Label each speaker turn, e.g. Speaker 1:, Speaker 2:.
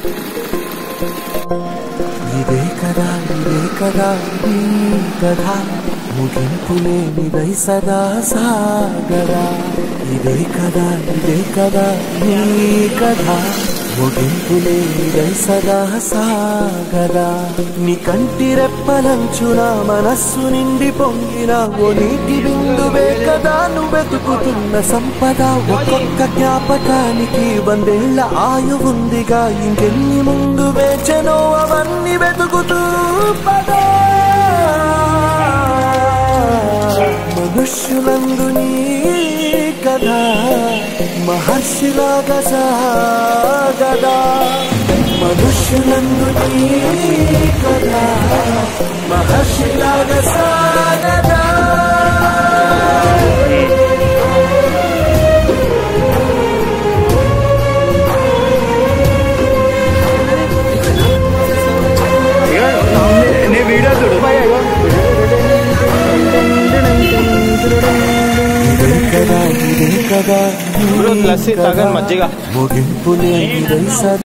Speaker 1: ఇదే కదా ఇదే కదా ఈ కథ ముగింపులేనిదై సదా సాగరా ఇదే కదా ఇదే కదా ఈ కథ ముగింపులేనిదై సదా సాగరా నీ కంటి రెప్పలంచున మనస్సు నిండి పొంగిన ఓ నీటి బిందువే కదా నువ్వు వెతుకుతున్న సంపద ఒక్కొక్క జ్ఞాపకానికి వందేళ్ల ఆయువుందిగా ఇంకెన్ని ముందు వేచనో అవన్నీ వెతుకుతూ పదా మనుష్యులందు నీ కథ మహర్షిలాగా సాగదా మనుష్యులందు నీ కథ మహర్షిలాగా సాగదా
Speaker 2: నీ వీడియో చూడు
Speaker 1: ఇదే కదా ఇదే కదా
Speaker 2: బ్రో, లస్సీ తాగండి, మజ్జిగ.
Speaker 1: ముగింపు లేనిదై సదా